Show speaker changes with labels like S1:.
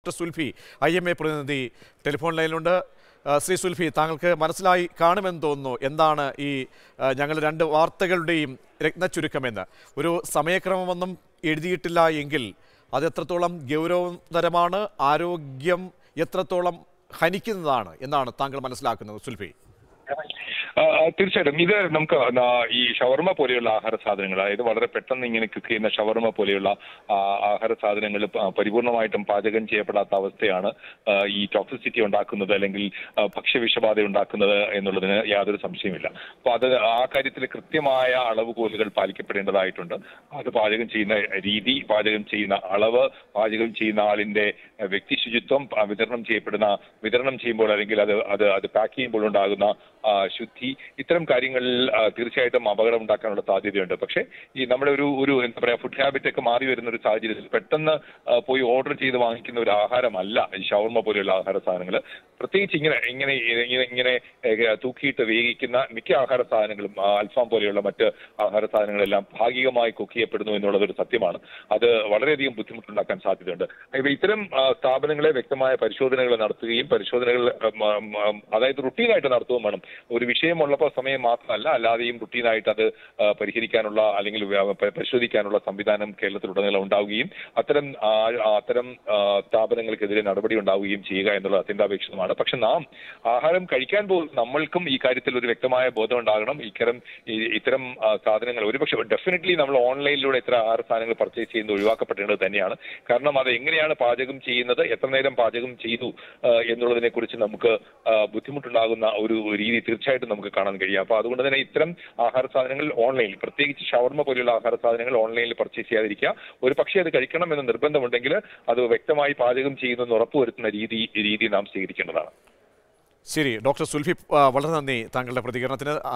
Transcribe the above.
S1: doctor Sulfi I M A പ്രതിനിധി telephone ലൈനിലുണ്ട് ആ, ശ്രീ സുൽഫി താങ്കൾക്ക് മനസ്സിലായി കാണുമെന്ന് തോന്നുന്നു എന്താണ് ഈ ആ, ഞങ്ങൾ രണ്ട് വാർത്തകളുടെയും രത്നച്ചുരുക്കമെന്ന് ഒരു സമയക്രമമൊന്നും എഴുതിയിട്ടില്ല എങ്കിൽ അത് എത്രത്തോളം ഗൗരവതരമാണ് ആരോഗ്യം എത്രത്തോളം ഹനിക്കുന്നതാണ് എന്നാണ് താങ്കൾ മനസ്സിലാക്കുന്നത് സുൽഫി
S2: ആ, ആ, തീർച്ചയായിട്ടും ഇത് നമുക്ക് ന- ഈ ഷവർമ പോലെയുള്ള ആഹാര സാധനങ്ങൾ അതായത് വളരെ പെട്ടെന്ന് ഇങ്ങനെ കുക്ക് ചെയ്യുന്ന ഷവർമ പോലെയുള്ള ആ, ആഹാര സാധനങ്ങൾ പ- പരിപൂർണമായിട്ടും പാചകം ചെയ്യപ്പെടാത്ത അവസ്ഥയാണ് ആ, ഈ ടോക്സിസിറ്റി ഉണ്ടാക്കുന്നത് അല്ലെങ്കിൽ ആ, ഭക്ഷ്യവിഷബാധ ഉണ്ടാക്കുന്നത് എന്നുള്ളതിന് യാതൊരു സംശയമില്ല അപ്പൊ അത് ആ കാര്യത്തിൽ കൃത്യമായ അളവുകോലുകൾ പാലിക്കപ്പെടേണ്ടതായിട്ടുണ്ട് അത് പാചകം ചെയ്യുന്ന രീതി പാചകം ചെയ്യുന്ന അളവ് പാചകം ചെയ്യുന്ന ആളിന്റെ ആ, വ്യക്തി ശുചിത്വം ആ, വിതരണം ചെയ്യപ്പെടുന്ന വിതരണം ചെയ്യുമ്പോൾ അല്ലെങ്കിൽ അത് അത് അത് പാക്ക് ചെയ്യുമ്പോൾ ഉണ്ടാകുന്ന ആ, ശുദ്ധി ഇത്തരം കാര്യങ്ങളിൽ ആ, തീർച്ചയായിട്ടും അപകടം ഉണ്ടാക്കാനുള്ള സാധ്യതയുണ്ട് പക്ഷേ ഈ നമ്മുടെ ഒരു ഒരു എന്താ പറയാ ഫുഡ് ഹാബിറ്റ് ഒക്കെ മാറി വരുന്ന ഒരു സാഹചര്യത്തിൽ പെട്ടെന്ന് ആ, പോയി ഓർഡർ ചെയ്ത് വാങ്ങിക്കുന്ന ഒരു ആഹാരമല്ല ഈ ഷവർമ പോലെയുള്ള ആഹാര സാധനങ്ങൾ പ്രത്യേകിച്ച് ഇങ്ങനെ ഇങ്ങനെ ഇങ്ങനെ ഇങ്ങനെ ഏ, തൂക്കിയിട്ട് വേവിക്കുന്ന മിക്ക ആഹാര സാധനങ്ങളും ആ, അൽഫാം പോലെയുള്ള മറ്റ് ആഹാര സാധനങ്ങളെല്ലാം ഭാഗികമായി കുക്ക് ചെയ്യപ്പെടുന്നു എന്നുള്ളത് ഒരു സത്യമാണ് അത് വളരെയധികം ബുദ്ധിമുട്ടുണ്ടാക്കാൻ സാധ്യതയുണ്ട് ഇപ്പൊ ഇത്തരം ആ, സ്ഥാപനങ്ങളെ വ്യക്തമായ പരിശോധനകൾ നടത്തുകയും പരിശോധനകൾ ഉം, ഉം, ഉം, അതായത് റുട്ടീനായിട്ട് നടത്തുകയും വേണം ഒരു വിഷയമുള്ളപ്പോൾ സമയം മാത്രമല്ല അല്ലാതെയും റുട്ടീനായിട്ട് അത് ആ, പരിഹരിക്കാനുള്ള അല്ലെങ്കിൽ വ്യ- പ- പരിശോധിക്കാനുള്ള സംവിധാനം കേരളത്തിലുടനീളം ഉണ്ടാവുകയും അത്തരം ആ, അത്തരം ആ, സ്ഥാപനങ്ങൾക്കെതിരെ നടപടി ഉണ്ടാവുകയും ചെയ്യുക എന്നുള്ളത് അത്യന്താപേക്ഷിതമാണ് പക്ഷെ നാം ആഹാരം കഴിക്കാൻ പോകും നമ്മൾക്കും ഈ കാര്യത്തിൽ ഒരു വ്യക്തമായ ബോധം ഉണ്ടാകണം ഇത്തരം ഈ- ഇത്തരം ആ, സാധനങ്ങൾ ഒരുപക്ഷെ ഡെഫിനറ്റ്ലി നമ്മൾ ഓൺലൈനിലൂടെ ഇത്തരം ആഹാര സാധനങ്ങൾ പർച്ചേസ് ചെയ്യുന്നത് ഒഴിവാക്കപ്പെടേണ്ടത് തന്നെയാണ് കാരണം അത് എങ്ങനെയാണ് പാചകം ചെയ്യുന്നത് എത്ര നേരം പാചകം ചെയ്തു ആ, എന്നുള്ളതിനെ കുറിച്ച് നമുക്ക് ആ, ബുദ്ധിമുട്ടുണ്ടാകുന്ന ഒരു രീതി തീർച്ചയായിട്ടും നമുക്ക് കാണാൻ കഴിയും അപ്പൊ അതുകൊണ്ട് തന്നെ ഇത്തരം ആഹാര സാധനങ്ങൾ ഓൺലൈനിൽ പ്രത്യേകിച്ച് ഷവർമ പോലെയുള്ള ആഹാര സാധനങ്ങൾ ഓൺലൈനിൽ പർച്ചേസ് ചെയ്യാതിരിക്കുക ഒരു പക്ഷേ അത് കഴിക്കണം എന്ന് നിർബന്ധമുണ്ടെങ്കിൽ അത് വ്യക്തമായി പാചകം ചെയ്യുന്നെന്ന് ഉറപ്പുവരുത്തുന്ന രീതി രീതി നാം സ്വീകരിക്കേണ്ടതാണ്
S1: ശരി ഡോക്ടർ സുൽഫി ആ, വളരെ നന്ദി താങ്കളുടെ പ്രതികരണത്തിന്